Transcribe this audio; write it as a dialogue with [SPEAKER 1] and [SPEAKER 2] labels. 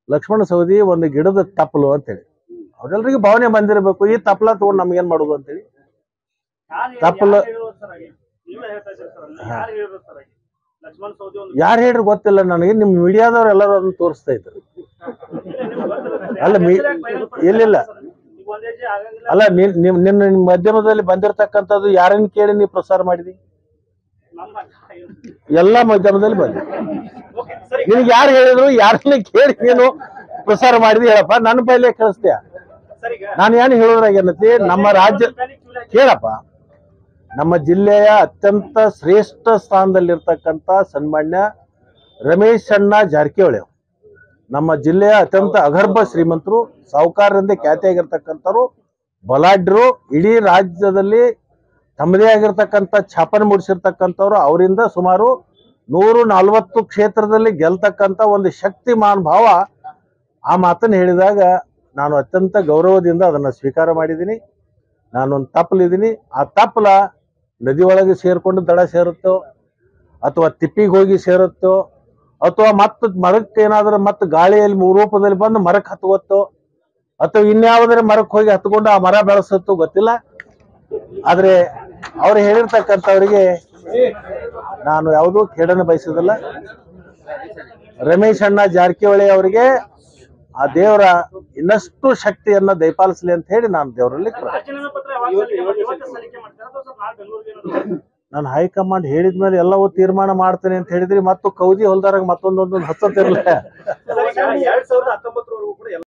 [SPEAKER 1] ಲಕ್ಷ್ಮಣ ಸವದಿ ಒಂದು ಗಿಡದ ತಪ್ಪಲು ಅಂತೇಳಿ ಅವ್ರೆಲ್ರಿಗೂ ಭಾವನೆ ಬಂದಿರಬೇಕು ಈ ತಪ್ಪಲ ತಗೊಂಡು ನಮ್ಗೇನ್ ಮಾಡೋದು ಅಂತೇಳಿ ತಪ್ಪಲ
[SPEAKER 2] ಲಕ್ಷ್ಮಣ್ ಸೌದಿ ಒಂದು
[SPEAKER 1] ಯಾರು ಹೇಳ್ರಿ ಗೊತ್ತಿಲ್ಲ ನನಗೆ ನಿಮ್ ಮೀಡಿಯಾದವ್ರು ಎಲ್ಲರೂ ಅದನ್ನ ತೋರಿಸ್ತಾ ಇದ್ರು ಅಲ್ಲ, ಮೀ- ಇಲ್ಲಿಲ್ಲ.
[SPEAKER 2] ಈಗ ಒಂದ್ ಹೆಜ್ಜೆ ಆಗಂಗಿಲ್ಲ
[SPEAKER 1] ಅಲ್ಲ ನಿನ್ ನಿಮ್ ನಿನ್ನ ನಿಮ್ ಮಾಧ್ಯಮದಲ್ಲಿ ಬಂದಿರತಕ್ಕಂಥದ್ದು ಯಾರನ್ನ ಕೇಳಿ ನೀವು ಪ್ರಸಾರ ಮಾಡಿದಿ
[SPEAKER 2] ನಮ್ಮ
[SPEAKER 1] ಎಲ್ಲಾ ಮಾಧ್ಯಮದಲ್ಲಿ ಬಂದಿ
[SPEAKER 2] ಓಕೆ ಸರಿ
[SPEAKER 1] ನಿನ್ಗೆ ಯಾರು ಹೇಳಿದ್ರು ಯಾರನ್ನ ಕೇಳಿ ನೀನು ಪ್ರಸಾರ ಮಾಡಿದಿ ಹೇಳಪ್ಪ ನನ್ನ ಪೈಲೆ ಕಳಿಸ್ತೀಯ
[SPEAKER 2] ಸರಿ ಈಗ
[SPEAKER 1] ನಾನು ಏನು ಹೇಳೋದ್ರಾಗ ಏನೈತಿ ನಮ್ಮ ರಾಜ್ಯ ಕೇಳಪ್ಪ ನಮ್ಮ ಜಿಲ್ಲೆಯ ಅತ್ಯಂತ ಶ್ರೇಷ್ಠ ಸ್ಥಾನದಲ್ಲಿರ್ತಕ್ಕಂಥ ಸನ್ಮಾನ್ಯ ರಮೇಶ್ ಅಣ್ಣ ಜಾರಕಿಹೊಳಿ ಅವ್ರು. ನಮ್ಮ ಜಿಲ್ಲೆಯ ಅತ್ಯಂತ ಅಗರ್ಭ ಶ್ರೀಮಂತರು ಸಾಹುಕಾರರಿಂದ ಖ್ಯಾತಿಯಾಗಿರ್ತಕ್ಕಂಥವ್ರು ಬಲಾಢ್ಯರು ಇಡೀ ರಾಜ್ಯದಲ್ಲಿ ತಮ್ಮದೇ ಆಗಿರ್ತಕ್ಕಂಥ ಛಾಪನೆ ಮೂಡಿಸಿರ್ತಕ್ಕಂಥವ್ರು ಅವರಿಂದ ಸುಮಾರು ನೂರು ನಲ್ವತ್ತು ಕ್ಷೇತ್ರದಲ್ಲಿ ಗೆಲ್ತಕ್ಕಂಥ ಒಂದು ಶಕ್ತಿಮಾನ್ ಭಾವ ಆ ಮಾತನ್ನು ಹೇಳಿದಾಗ ನಾನು ಅತ್ಯಂತ ಗೌರವದಿಂದ ಅದನ್ನು ಸ್ವೀಕಾರ ಮಾಡಿದ್ದೀನಿ ನಾನೊಂದು ತಪ್ಪಲಿದ್ದೀನಿ ಆ ತಪ್ಪಲ ನದಿ ಒಳಗೆ ಸೇರ್ಕೊಂಡು ದಡ ಸೇರುತ್ತೋ ಅಥವಾ ತಿಪ್ಪಿಗೆ ಹೋಗಿ ಸೇರುತ್ತೋ ಅಥವಾ ಮತ್ತೆ ಮರಕ್ಕೆ ಏನಾದರೂ ಮತ್ತೆ ಗಾಳಿಯಲ್ಲಿ ಮೂ- ರೂಪದಲ್ಲಿ ಬಂದು ಮರಕ್ಕೆ ಹತ್ಕೋತ್ತೋ ಅಥವಾ ಇನ್ಯಾವುದರ ಮರಕ್ಕೆ ಹೋಗಿ ಹತ್ಕೊಂಡು ಆ ಮರ ಬೆಳೆಸುತ್ತೋ ಗೊತ್ತಿಲ್ಲ ಆದ್ರೆ ಅವ್ರು ಹೇಳಿರ್ತಕ್ಕಂಥವ್ರಿಗೆ ನಾನು ಯಾವುದೂ ಕೇಡನ್ನು ಬಯಸೋದಿಲ್ಲ ರಮೇಶ್ ಅಣ್ಣ ಜಾರಕಿಹೊಳಿ ಅವರಿಗೆ ಆ ದೇವರ ಇನ್ನಷ್ಟು ಶಕ್ತಿಯನ್ನ ದಯಪಾಲಿಸಲಿ ಅಂತ ಹೇಳಿ ನಾನು ದೇವರಲ್ಲಿ ಪ್ರ-
[SPEAKER 2] ರಾಜೀನಾಮೆ ಪತ್ರ ಯಾವಾಗ ಸಲ್ಲಿಕೆ ಮಾಡ್ತೀರಾ? ಇವತ್ತೇ ಸಲ್ಲಿಕೆ ಮಾಡ್ತೀರಾ ಅಥವಾ ಸ್ವಲ್ಪ ನಾಳೆ ಬೆಂಗಳೂರಿಗೆ ಏನಾದ್ರು
[SPEAKER 1] ನಾನು ಹೈಕಮಾಂಡ್ ಹೇಳಿದ್ಮೇಲೆ ಎಲ್ಲವೂ ತೀರ್ಮಾನ ಮಾಡ್ತೇನೆ ಅಂತ ಹೇಳಿದ್ರಿ ಮತ್ತು ಕೌದಿ ಹೊಲ್ದಾರಾಗ ಮತ್ತೊಂದೊಂದೊಂದು ಹಚ್ಚತ್ತಿರಲಿಲ್ಲ
[SPEAKER 2] ಸರಿ ಈಗ ಎರಡ್ ಸಾವಿರದ ಹತ್ತೊಂಬತ್ತರವರೆಗೂ ಕೂಡ